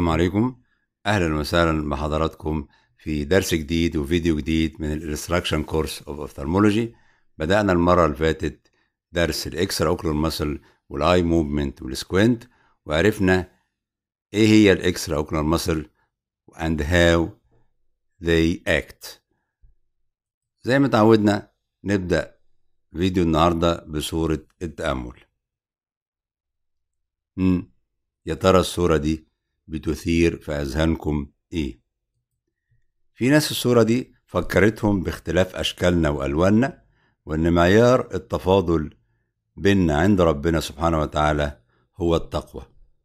السلام عليكم اهلا وسهلا بحضراتكم في درس جديد وفيديو جديد من الانستراكشن كورس اوف اوفثالمولوجي بدانا المره اللي فاتت درس الاكسترا اوكلر ماسل والاي موفمنت والسكوينت وعرفنا ايه هي الاكسترا اوكلر ماسل and how they act زي ما تعودنا نبدا فيديو النهارده بصوره التامل مم. يا ترى الصوره دي بتثير في أذهانكم إيه؟ في ناس الصورة دي فكرتهم باختلاف أشكالنا وألواننا وإن معيار التفاضل بيننا عند ربنا سبحانه وتعالى هو التقوى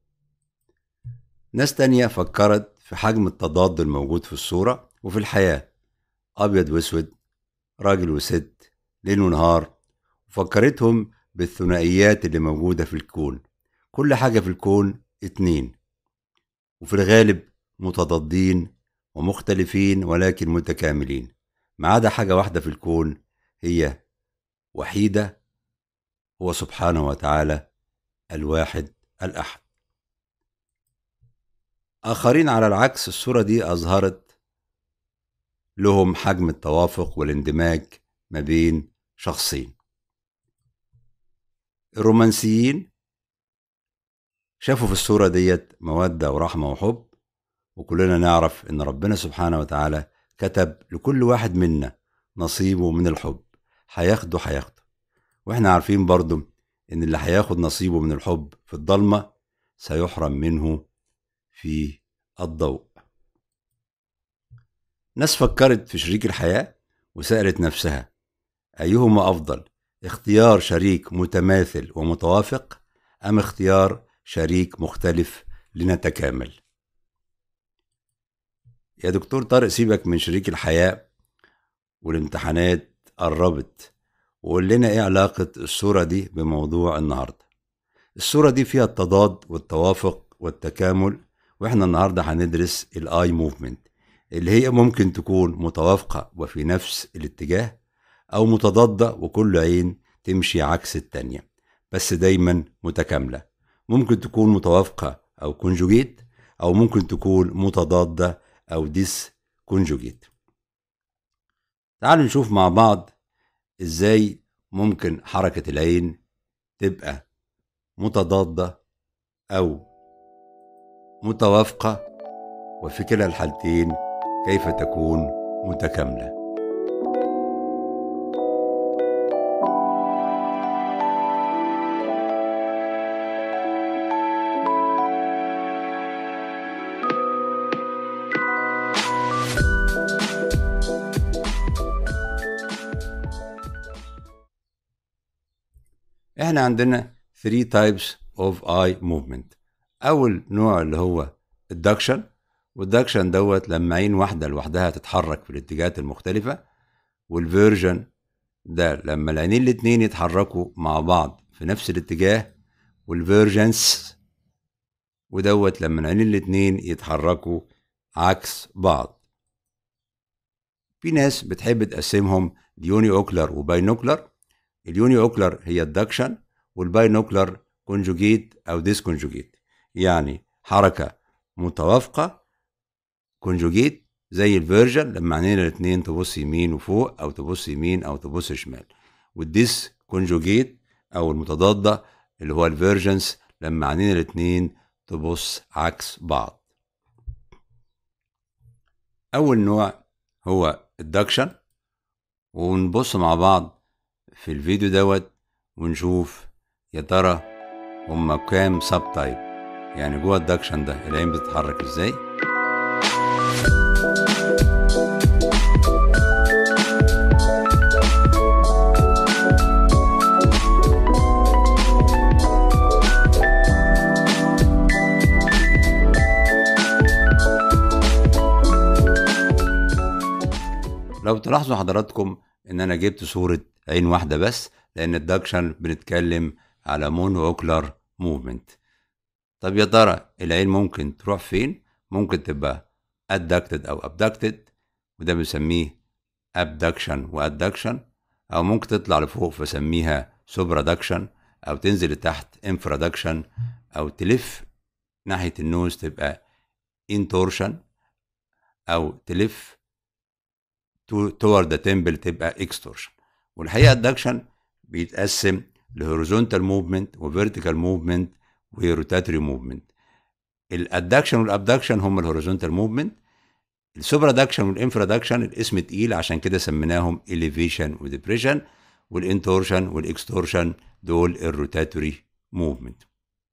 ناس تانية فكرت في حجم التضاد الموجود في الصورة وفي الحياة أبيض وأسود راجل وست ليل ونهار وفكرتهم بالثنائيات اللي موجودة في الكون كل حاجة في الكون اتنين وفي الغالب متضادين ومختلفين ولكن متكاملين ما عدا حاجة واحدة في الكون هي وحيدة هو سبحانه وتعالى الواحد الأحد آخرين على العكس الصورة دي أظهرت لهم حجم التوافق والاندماج ما بين شخصين الرومانسيين شافوا في الصورة ديت مودة ورحمة وحب وكلنا نعرف إن ربنا سبحانه وتعالى كتب لكل واحد منا نصيبه من الحب هياخده هياخده واحنا عارفين برضو إن اللي هياخد نصيبه من الحب في الضلمة سيحرم منه في الضوء ناس فكرت في شريك الحياة وسألت نفسها أيهما أفضل اختيار شريك متماثل ومتوافق أم اختيار شريك مختلف لنتكامل يا دكتور طارق سيبك من شريك الحياة والامتحانات قربت وقول لنا ايه علاقة الصورة دي بموضوع النهاردة الصورة دي فيها التضاد والتوافق والتكامل واحنا النهاردة هندرس الاي موفمنت اللي هي ممكن تكون متوافقة وفي نفس الاتجاه او متضادة وكل عين تمشي عكس التانية بس دايما متكاملة ممكن تكون متوافقة أو كونجوجيت أو ممكن تكون متضادة أو ديس كونجوجيت تعالوا نشوف مع بعض إزاي ممكن حركة العين تبقى متضادة أو متوافقة وفي كلا الحالتين كيف تكون متكامله احنا عندنا 3 types of eye movement اول نوع اللي هو الدكشن والدكشن دوت لما عين واحده لوحدها تتحرك في الاتجاهات المختلفه والفيرجن ده لما العينين الاتنين يتحركوا مع بعض في نفس الاتجاه والفيرجنس ودوت لما العينين الاتنين يتحركوا عكس بعض في ناس بتحب تقسمهم ليوني اوكلر وباينوكلر اليوني اوكلر هي الدكشن والباينوكلر كونجوجيت او ديسكونجوجيت يعني حركه متوافقه كونجوجيت زي الفيرجن لما عينينا الاثنين تبص يمين وفوق او تبص يمين او تبص شمال والديس كونجوجيت او المتضاده اللي هو الفيرجنس لما عينينا الاثنين تبص عكس بعض اول نوع هو الدكشن ونبص مع بعض في الفيديو دوت ونشوف يا ترى هما كام سب تايب يعني جوه الدكشن ده العين بتتحرك ازاي لو تلاحظوا حضراتكم ان انا جبت صورة عين واحدة بس لان الدكشن بنتكلم على مونو اوكلر موفمنت طب يا ترى العين ممكن تروح فين ممكن تبقى adducted او abducted وده بنسميه abduction وadduction او ممكن تطلع لفوق فسميها subreduction او تنزل لتحت infraduction او تلف ناحية النوز تبقى انتورشن او تلف تور ذا تمبل تبقى اكستورشن والحقيقه الدكشن بيتقسم لهوريزونتال موفمنت وفيرتيكال موفمنت وروتاتري موفمنت الادكشن والابدكشن هم الهوريزونتال موفمنت السوبرادكشن والانفرادكشن الاسم تقيل عشان كده سميناهم اليفيشن وديبريشن والانتورشن والاكستورشن دول الروتاتوري موفمنت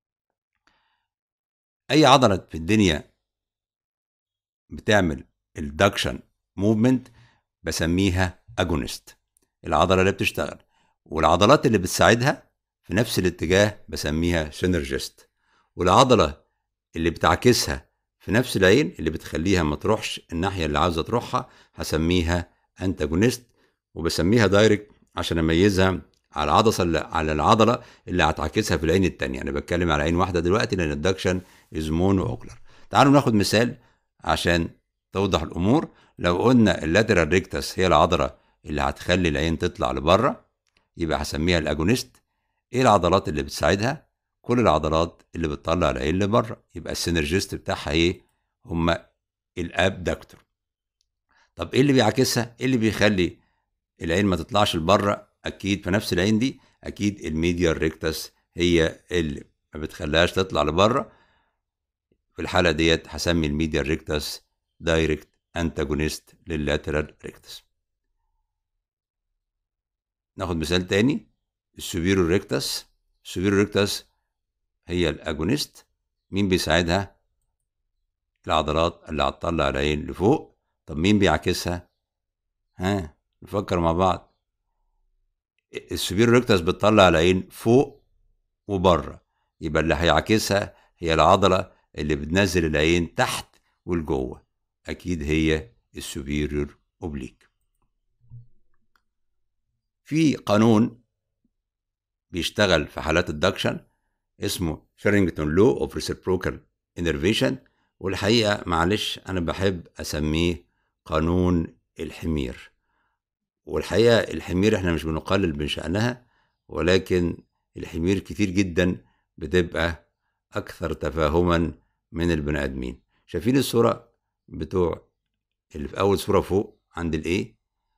اي عضله في الدنيا بتعمل الدكشن موفمنت بسميها اجونست العضله اللي بتشتغل والعضلات اللي بتساعدها في نفس الاتجاه بسميها سينرجست والعضله اللي بتعكسها في نفس العين اللي بتخليها ما تروحش الناحيه اللي عاوزه تروحها هسميها انتاجونست وبسميها دايركت عشان اميزها على العضله اللي على العضله اللي هتعكسها في العين التانية انا بتكلم على عين واحده دلوقتي لان الدكشن از مونو اوكلر تعالوا ناخد مثال عشان توضح الامور لو قلنا اللاترال ريكتس هي العضله اللي هتخلي العين تطلع لبره يبقى هسميها الاجونست ايه العضلات اللي بتساعدها كل العضلات اللي بتطلع العين لبره يبقى السينرجيست بتاعها ايه هما الابدكتور طب ايه اللي بيعكسها ايه اللي بيخلي العين ما تطلعش لبره اكيد في نفس العين دي اكيد الميديال ريكتس هي اللي ما بتخليهاش تطلع لبره في الحاله ديت هسمي الميديال ريكتس دايركت انتاجونست لللاترال ريكتس ناخد مثال تاني السوبيرو ريكتس السوبيرو ريكتس هي الاجونست مين بيساعدها العضلات اللي هتطلع العين لفوق طب مين بيعكسها ها نفكر مع بعض السوبيرو ريكتس بتطلع العين فوق وبره يبقى اللي هيعكسها هي العضله اللي بتنزل العين تحت ولجوه اكيد هي السوبيريور اوبليك في قانون بيشتغل في حالات الدكشن اسمه شيرينجتون لو اوف ريسيبروكال انرفيشن والحقيقه معلش انا بحب اسميه قانون الحمير والحقيقه الحمير احنا مش بنقلل من شانها ولكن الحمير كتير جدا بتبقى اكثر تفاهما من البني ادمين شايفين الصوره بتوع اللي في اول صوره فوق عند الايه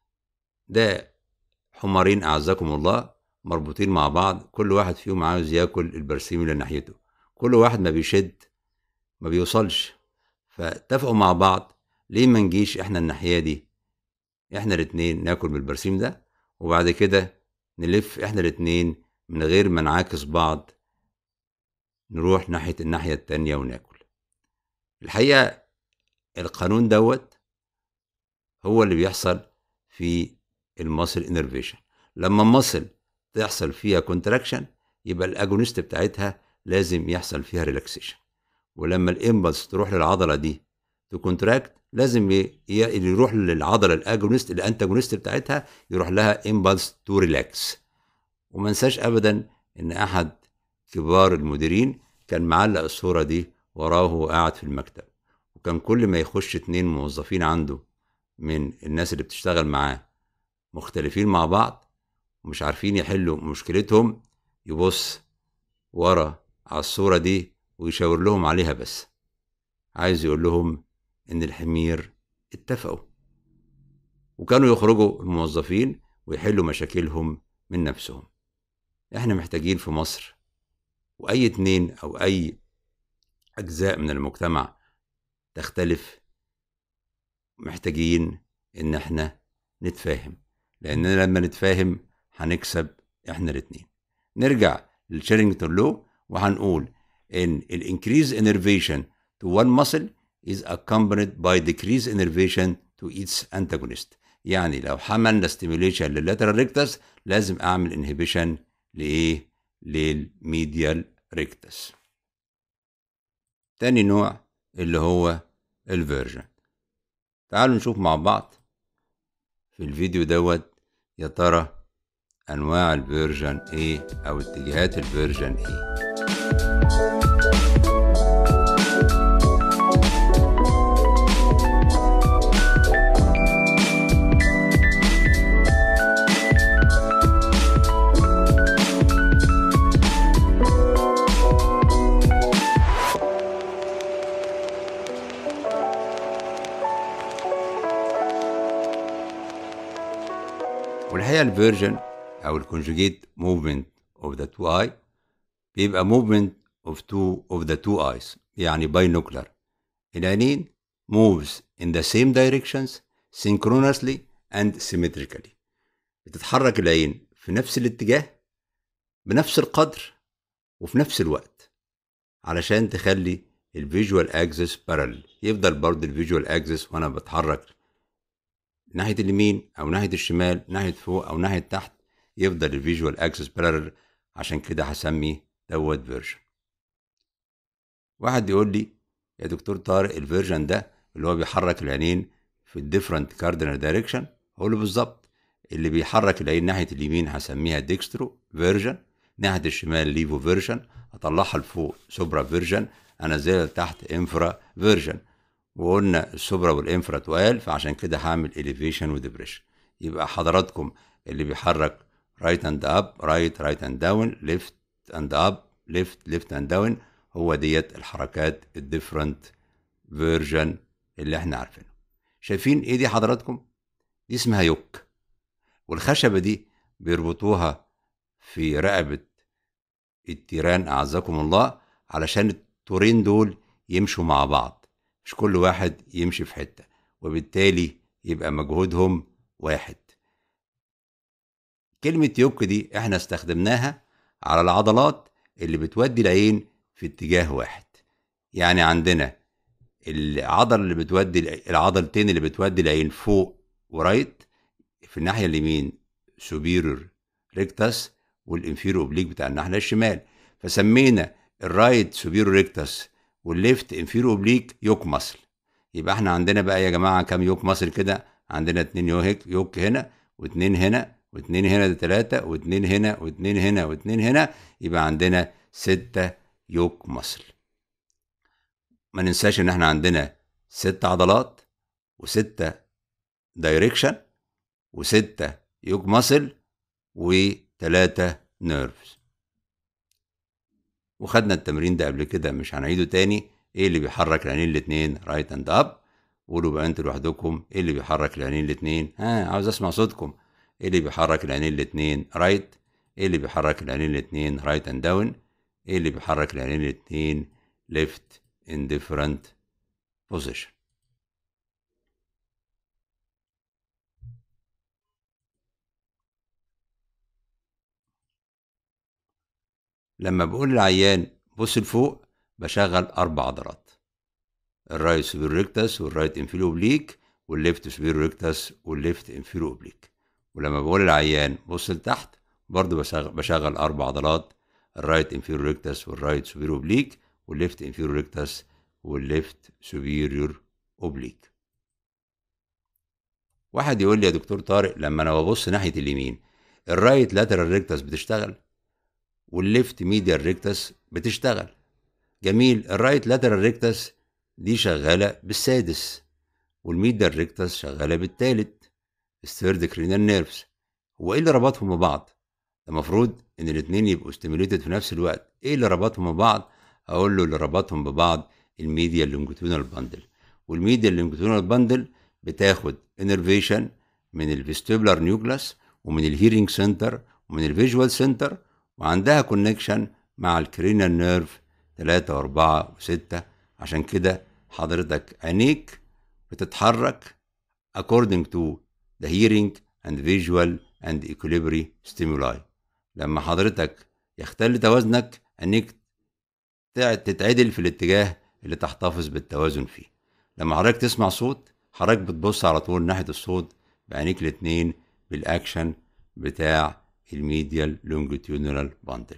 ده حمارين اعزكم الله مربوطين مع بعض كل واحد فيهم عاوز ياكل البرسيم اللي ناحيته كل واحد ما بيشد ما بيوصلش فاتفقوا مع بعض ليه ما نجيش احنا الناحيه دي احنا الاتنين ناكل من البرسيم ده وبعد كده نلف احنا الاتنين من غير ما نعاكس بعض نروح ناحيه الناحيه التانيه وناكل الحقيقه القانون دوت هو اللي بيحصل في المصل انرفيشن لما المصل تحصل فيها كونتراكشن يبقى الاجونست بتاعتها لازم يحصل فيها ريلاكسيشن ولما الامبلس تروح للعضله دي تكونتراكت لازم اللي يروح للعضله الاجونست الانتاجونست بتاعتها يروح لها امبلس تو ريلاكس وما ننساش ابدا ان احد كبار المديرين كان معلق الصوره دي وراه وهو قاعد في المكتب وكان كل ما يخش اتنين موظفين عنده من الناس اللي بتشتغل معاه مختلفين مع بعض ومش عارفين يحلوا مشكلتهم يبص ورا على الصورة دي ويشاور لهم عليها بس عايز يقول لهم إن الحمير اتفقوا وكانوا يخرجوا الموظفين ويحلوا مشاكلهم من نفسهم احنا محتاجين في مصر وأي اتنين أو أي أجزاء من المجتمع تختلف محتاجين إن احنا نتفاهم لأننا لما نتفاهم هنكسب احنا الاتنين نرجع للشيرينجتون لو وهنقول ان الانكريز انرفيشن to one muscle is accompanied by decrease innervation to its antagonist يعني لو حملنا stimulation لللاترال ريكتس لازم اعمل انهبيشن لايه للميديال ريكتس تاني نوع اللي هو الفيرجن تعالوا نشوف مع بعض في الفيديو دوت يا ترى انواع الفيرجن ايه او اتجاهات الفيرجن ايه الفيرجن او الكونجوجيت موفمنت اوف ذا تو اي بيبقى موفمنت اوف تو اوف ذا تو ايز يعني باينوكلر العينين moves in the same directions synchronously and symmetrically بتتحرك العين في نفس الاتجاه بنفس القدر وفي نفس الوقت علشان تخلي الفيجوال اكسس بارل يفضل برضه الفيجوال اكسس وانا بتحرك ناحيه اليمين او ناحيه الشمال ناحيه فوق او ناحيه تحت يفضل الفيجوال اكسس بارل عشان كده هسمي دوت فيرجن واحد يقول لي يا دكتور طارق الفيرجن ده اللي هو بيحرك العينين في الديفرنت كاردينال دايركشن هقول له بالظبط اللي بيحرك العين ناحيه اليمين هسميها ديكسترو فيرجن ناحيه الشمال ليفو فيرجن اطلعها لفوق سوبرا فيرجن انزلها لتحت انفرا فيرجن وقلنا السوبرا والانفرا تقال فعشان كده هعمل اليفيشن وديبريشن يبقى حضراتكم اللي بيحرك رايت اند اب رايت رايت اند داون ليفت اند اب ليفت ليفت اند داون هو ديت الحركات الديفرنت فيرجن اللي احنا عارفينه شايفين ايه دي حضراتكم دي اسمها يوك والخشبه دي بيربطوها في رقبه التيران اعزكم الله علشان التورين دول يمشوا مع بعض مش كل واحد يمشي في حته وبالتالي يبقى مجهودهم واحد كلمة يوك دي احنا استخدمناها على العضلات اللي بتودي العين في اتجاه واحد يعني عندنا العضله اللي بتودي العضلتين اللي بتودي العين فوق ورايت في الناحيه اليمين سوبيرور ريكتاس والانفيرو اوبليك بتاع الناحيه الشمال فسمينا الرايت سوبيرور ريكتاس والليفت انفيرو اوبليك يوك ماسل يبقى احنا عندنا بقى يا جماعه كام يوك ماسل كده عندنا اتنين يوك يوك هنا واتنين هنا واتنين هنا ده تلاتة واتنين هنا واتنين هنا واتنين هنا يبقى عندنا ستة يوك ماسل ما ننساش ان احنا عندنا ست عضلات وستة دايركشن وستة يوك ماسل وتلاتة نيرفز وخدنا التمرين ده قبل كده مش هنعيده تاني ايه اللي بيحرك العينين الاتنين رايت اند اب قولوا بقى انتوا لوحدكم ايه اللي بيحرك العينين الاتنين ها عاوز اسمع صوتكم ايه اللي بيحرك العينين الاتنين رايت ايه اللي بيحرك العينين الاتنين رايت اند داون ايه اللي بيحرك العينين الاتنين left in different position لما بقول للعيان بص لفوق بشغل اربع عضلات الرايت سوبيرو ريكتاس والرايت انفيرو اوبليك والليفت سوبيرو ريكتاس والليفت انفيرو اوبليك ولما بقول للعيان بص لتحت برضه بشغل, بشغل اربع عضلات الرايت انفيرو ريكتاس والرايت سوبيرو اوبليك والليفت انفيرو ريكتاس والليفت سوبيريور اوبليك واحد يقول لي يا دكتور طارق لما انا ببص ناحيه اليمين الرايت لاترال ريكتاس بتشتغل والليفت ميديال ريكتاس بتشتغل جميل الرايت لاترال ريكتاس دي شغاله بالسادس والميديال ريكتاس شغاله بالتالت الثيرد كرينال نيرفز هو ايه اللي ربطهم ببعض المفروض ان الاتنين يبقوا ستيميوليتد في نفس الوقت ايه اللي ربطهم ببعض اقول له اللي ربطهم ببعض الميديا لونجيتودينال باندل والميديا لونجيتودينال باندل بتاخد انرفيشن من الفيستيبولار نيوكلاس ومن الهيرنج سنتر ومن الفيجوال سنتر وعندها كونكشن مع الكرينال نيرف 3 و4 و6 عشان كده حضرتك عينيك بتتحرك according to the hearing and visual and equilibrium stimuli لما حضرتك يختل توازنك عينيك تتعدل في الاتجاه اللي تحتفظ بالتوازن فيه لما حضرتك تسمع صوت حضرتك بتبص على طول ناحيه الصوت بعينيك الاتنين بالاكشن بتاع الميديال لونجيتيودنال باندل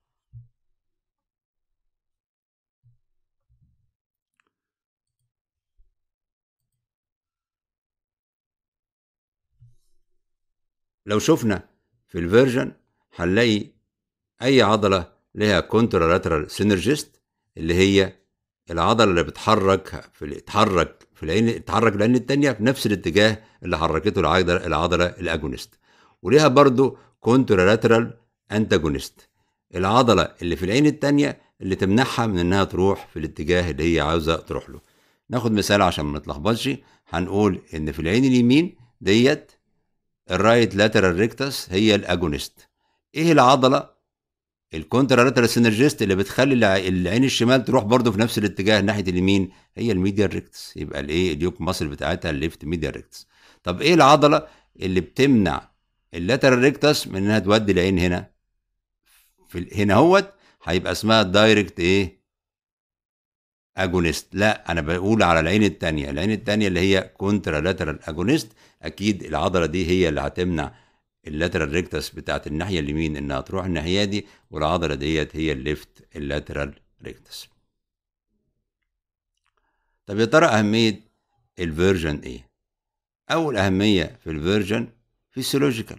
لو شفنا في الفيرجن هنلاقي اي عضله لها كونترالاترال سينرجيست اللي هي العضله اللي بتحرك في تتحرك في العين تتحرك العين التانية في نفس الاتجاه اللي حركته العضله العضله الاجونست وليها برضو كونترالاترال انتاجونست العضله اللي في العين التانية اللي تمنعها من انها تروح في الاتجاه اللي هي عاوزه تروح له ناخد مثال عشان ما نتلخبطش هنقول ان في العين اليمين ديت الرايت لاترال ريكتس هي الاجونست ايه العضله الكونترا لاترال سينرجيست اللي بتخلي العين الشمال تروح برضه في نفس الاتجاه ناحيه اليمين هي الميديال ريكتس يبقى الايه اليوك ماسل بتاعتها الليفت ميديال ريكتس طب ايه العضله اللي بتمنع اللاترال ريكتس من انها تودي العين هنا في هنا هوت هيبقى اسمها دايركت ايه اجونست لا انا بقول على العين الثانيه العين الثانيه اللي هي كونترا لاترال اجونست اكيد العضله دي هي اللي هتمنع اللاترال ريكتس بتاعت الناحيه اليمين انها تروح الناحيه دي والعضله ديت هي الليفت اللاترال ريكتس طب يا ترى اهميه الفيرجن ايه اول اهميه في الفيرجن فيسيولوجيكال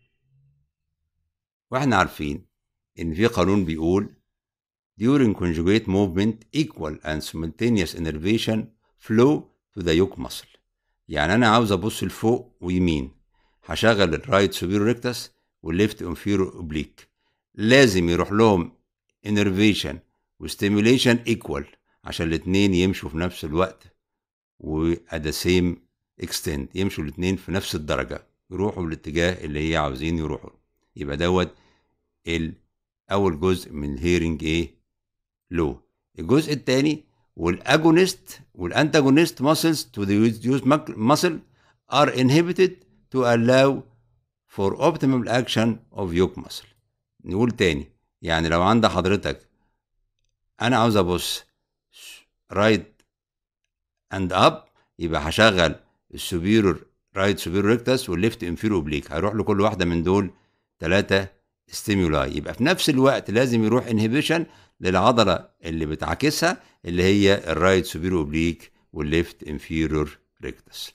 واحنا عارفين ان في قانون بيقول during conjugate movement equal and simultaneous innervation flow to the yoke muscle يعني انا عاوز ابص لفوق ويمين هشغل الرايت سوبيرو ريكتس والليفت انفيرو اوبليك لازم يروح لهم انرفيشن وستيميوليشن ايكوال عشان الاثنين يمشوا في نفس الوقت و at the same extent يمشوا الاثنين في نفس الدرجة يروحوا بالاتجاه اللي هي عاوزين يروحوا يبقى دوت اول جزء من الهيرنج ايه لو الجزء الثاني والاجونست والانتاجونست muscles to the reduced muscle are inhibited to allow for optimal action of yoke muscle نقول تاني يعني لو عند حضرتك انا عاوز ابص رايت اند اب يبقى هشغل السوبيرور رايت سوبيرور ريكتس والليفت انفيرو اوبليك هيروح لكل واحده من دول ثلاثه ستيمولاي يبقى في نفس الوقت لازم يروح انهبيشن للعضله اللي بتعكسها اللي هي الرايت سوبيرو اوبليك والليفت انفيرور ريكتس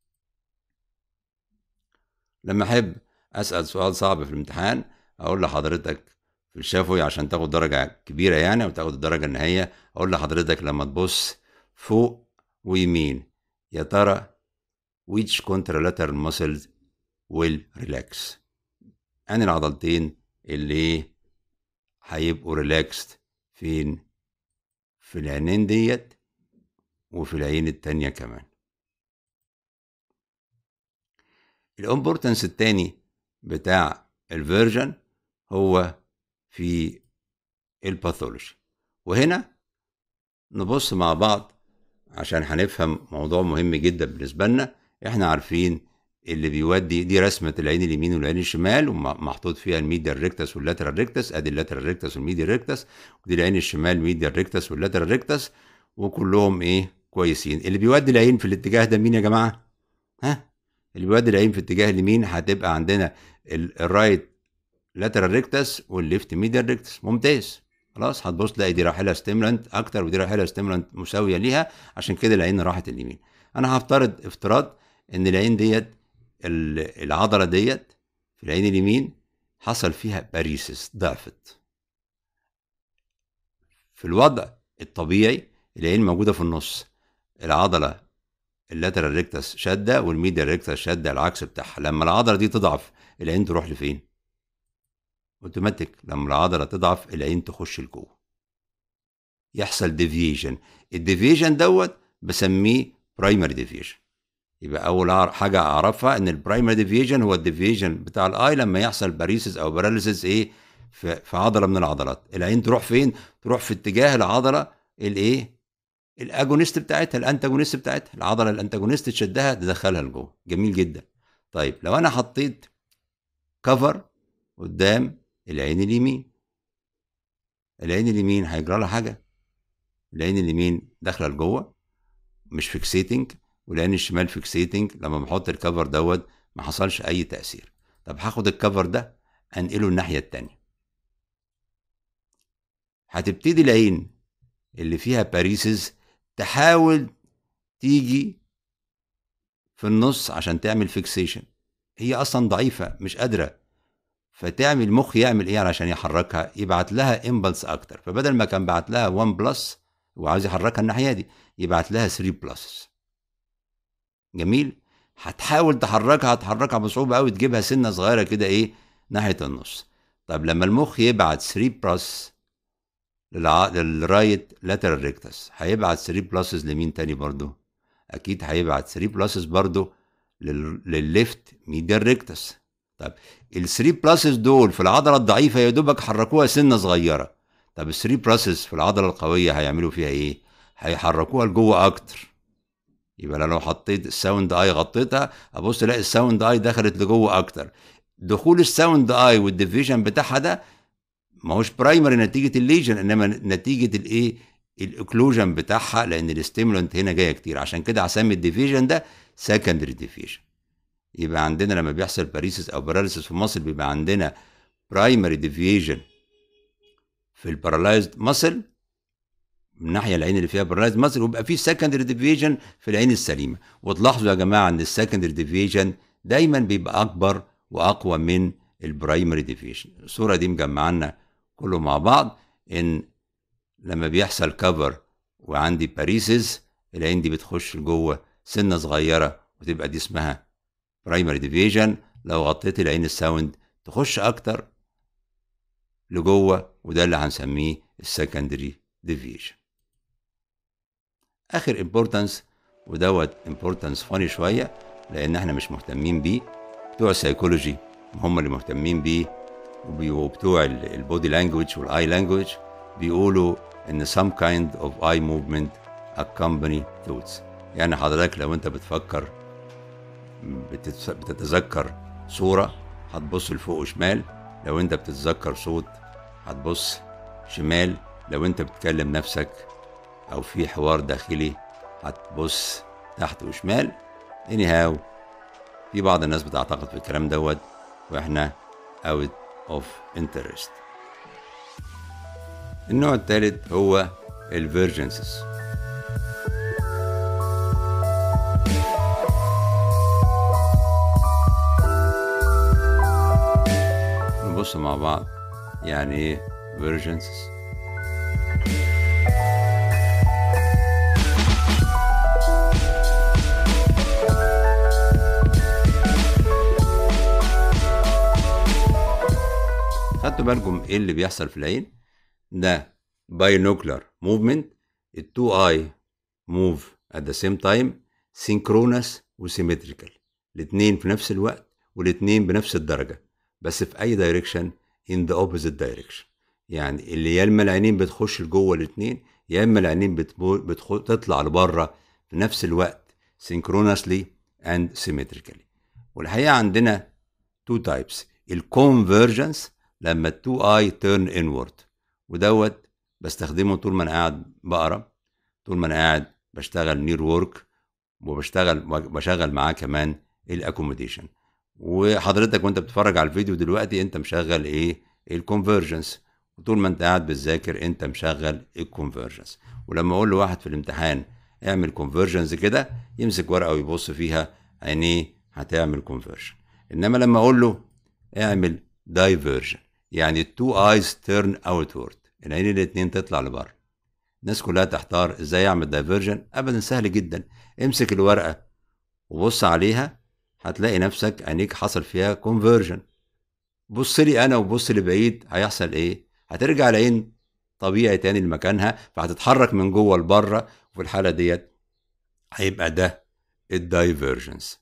لما احب اسال سؤال صعب في الامتحان اقول لحضرتك في الشفوي عشان تاخد درجه كبيره يعني او تاخد الدرجه النهائيه اقول لحضرتك لما تبص فوق ويمين يا ترى which contralateral muscles will relax أنا العضلتين اللي هيبقوا ريلاكست فين في العينين ديت وفي العين التانية كمان الامبورتنس التاني بتاع الفيرجن هو في الباثولوجي وهنا نبص مع بعض عشان هنفهم موضوع مهم جدا بالنسبة لنا احنا عارفين اللي بيودي دي رسمة العين اليمين والعين الشمال ومحطوط فيها الميديال ريكتس واللاترال ريكتس ادي اللاترال ريكتس والميديال ريكتس ودي العين الشمال ميديال ريكتس واللاترال ريكتس وكلهم ايه كويسين اللي بيودي العين في الاتجاه ده مين يا جماعة ها اللي بيودي العين في اتجاه اليمين هتبقى عندنا الرايت لاترال ريكتس والليفت ميديال ريكتس ممتاز خلاص هتبص تلاقي دي رايحه لها ستيمولانت اكتر ودي رايحه لها ستيمولانت مساويه ليها عشان كده العين راحت اليمين انا هفترض افتراض ان العين ديت العضله ديت في العين اليمين حصل فيها باريسس ضعفت في الوضع الطبيعي العين موجوده في النص العضله اللاترال ريكتس شاده والميديال ريكتس شاده العكس بتاعها لما العضله دي تضعف العين تروح لفين اوتوماتيك لما العضله تضعف العين تخش لجوه يحصل ديفيجن الديفيجن دوت بسميه برايمري ديفيجن يبقى اول حاجه اعرفها ان البرايمري ديفيجن هو الديفيجن بتاع الاي لما يحصل باريسيس او باراليسيس ايه في عضله من العضلات العين تروح فين تروح في اتجاه العضله الايه الاجونست بتاعتها الانتاجونست بتاعتها العضله الانتاجونست تشدها تدخلها لجوه جميل جدا طيب لو انا حطيت كفر قدام العين اليمين العين اليمين هيجرى لها حاجه العين اليمين داخله لجوه مش فيكسيتنج والعين الشمال فيكسيتنج لما بحط الكفر دوت ما حصلش اي تاثير طب هاخد الكفر ده انقله الناحيه التانية هتبتدي العين اللي فيها باريسز تحاول تيجي في النص عشان تعمل فيكسيشن هي اصلا ضعيفه مش قادره فتعمل المخ يعمل ايه علشان يحركها يبعت لها امبلس اكتر فبدل ما كان بعت لها 1 بلس وعاوز يحركها الناحيه دي يبعت لها 3 بلس جميل هتحاول تحركها هتحركها بصعوبه قوي تجيبها سنه صغيره كده ايه ناحيه النص طب لما المخ يبعت 3 بلس للع... للرايت لاترال ريكتس هيبعت 3 بلسز لمين تاني برضو اكيد هيبعت 3 بلسز برضو للليفت ميديال ريكتس طب ال 3 بلاسز دول في العضله الضعيفه يا دوبك حركوها سنه صغيره طب ال 3 بلاسز في العضله القويه هيعملوا فيها ايه هيحركوها لجوه اكتر يبقى لو حطيت الساوند اي غطيتها ابص الاقي الساوند اي دخلت لجوه اكتر دخول الساوند اي والديفيجن بتاعها ده ما هوش برايمري نتيجه الليجن انما نتيجه الايه الاكلوجن بتاعها لان الاستيمولنت هنا جايه كتير عشان كده هسمي الديفيجن ده سكندري ديفيجن يبقى عندنا لما بيحصل باريسيس او باراليسيس في المصل بيبقى عندنا برايمري ديفيجن في البارالايزد ماسل من الناحيه العين اللي فيها بارالايزد ماسل ويبقى في سكندري ديفيجن في العين السليمه وتلاحظوا يا جماعه ان السكندري ديفيجن دايما بيبقى اكبر واقوى من البرايمري ديفيجن الصوره دي مجمعنا كله مع بعض ان لما بيحصل كفر وعندي باريسز العين دي بتخش لجوه سنه صغيره وتبقى دي اسمها برايمري ديفيجن لو غطيت العين الساوند تخش اكتر لجوه وده اللي هنسميه السكندري ديفيجن اخر امبورتانس ودوت امبورتانس فاني شويه لان احنا مش مهتمين بيه بتوع السيكولوجي هم اللي مهتمين بيه وبتوع البودي لانجوج والاي لانجوج بيقولوا ان some kind of eye movement accompany thoughts يعني حضرتك لو انت بتفكر بتتذكر صورة هتبص لفوق وشمال لو انت بتتذكر صوت هتبص شمال لو انت بتكلم نفسك او في حوار داخلي هتبص تحت وشمال anyhow في بعض الناس بتعتقد في الكلام دوت واحنا out of interest النوع الثالث هو الفيرجنسز نبص مع بعض يعني ايه فيرجنسز خدتوا بالكم ايه اللي بيحصل في العين ده binocular movement التو اي موف at the same time synchronous وسيمتريكال الاتنين في نفس الوقت والاتنين بنفس الدرجة بس في أي دايركشن in the opposite direction يعني اللي يا اما العينين بتخش لجوه الاتنين يا اما العينين بتخل... تطلع لبره في نفس الوقت synchronously and symmetrically والحقيقة عندنا two types الكونفرجنس لما التو اي تيرن انورد ودوت بستخدمه طول ما انا قاعد بقرا طول ما انا قاعد بشتغل نير وورك وبشتغل بشغل معاه كمان الاكوموديشن وحضرتك وانت بتتفرج على الفيديو دلوقتي انت مشغل ايه الكونفرجنس وطول ما انت قاعد بتذاكر انت مشغل الكونفرجنس ولما اقول لواحد في الامتحان اعمل كونفرجنز كده يمسك ورقه ويبص فيها عينيه هتعمل كونفرجن انما لما اقول له اعمل دايفرجن يعني التو ايز تيرن اوتورد العين الاتنين تطلع لبره الناس كلها تحتار ازاي اعمل دايفرجن ابدا سهل جدا امسك الورقه وبص عليها هتلاقي نفسك عينيك حصل فيها كونفرجن بص لي انا وبص لبعيد هيحصل ايه هترجع العين طبيعي تاني لمكانها فهتتحرك من جوه لبره وفي الحاله ديت هيبقى ده الدايفرجنس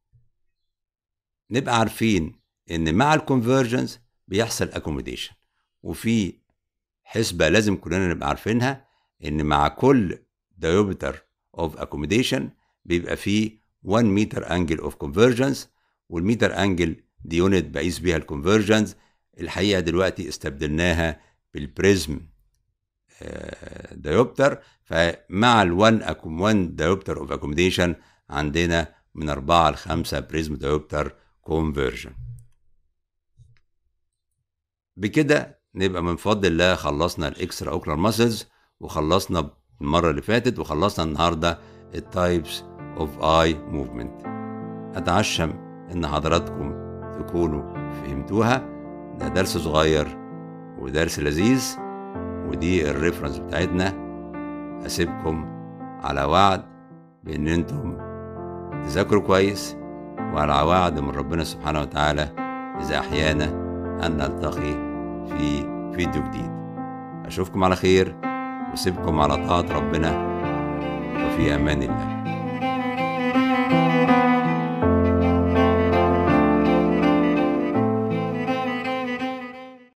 نبقى عارفين ان مع الكونفرجنس بيحصل اكوموديشن وفي حسبه لازم كلنا نبقى عارفينها ان مع كل دايوبتر اوف اكوموديشن بيبقى فيه 1 متر انجل اوف كونفرجنس والمتر انجل دي يونت بقيس بيها الكونفرجنس الحقيقه دلوقتي استبدلناها بالبريزم دايوبتر فمع ال1 اكوم 1 دايوبتر اوف اكوموديشن عندنا من 4 ل 5 بريزم دايوبتر كونفرجن بكده نبقى من فضل الله خلصنا الاكسترا اوكلر ماسلز وخلصنا المره اللي فاتت وخلصنا النهارده التايبس اوف اي موفمنت اتعشم ان حضراتكم تكونوا فهمتوها ده درس صغير ودرس لذيذ ودي الريفرنس بتاعتنا اسيبكم على وعد بان انتم تذاكروا كويس وعلى وعد من ربنا سبحانه وتعالى اذا احيانا ان نلتقي في فيديو جديد اشوفكم على خير واسيبكم على طاعه ربنا وفي امان الله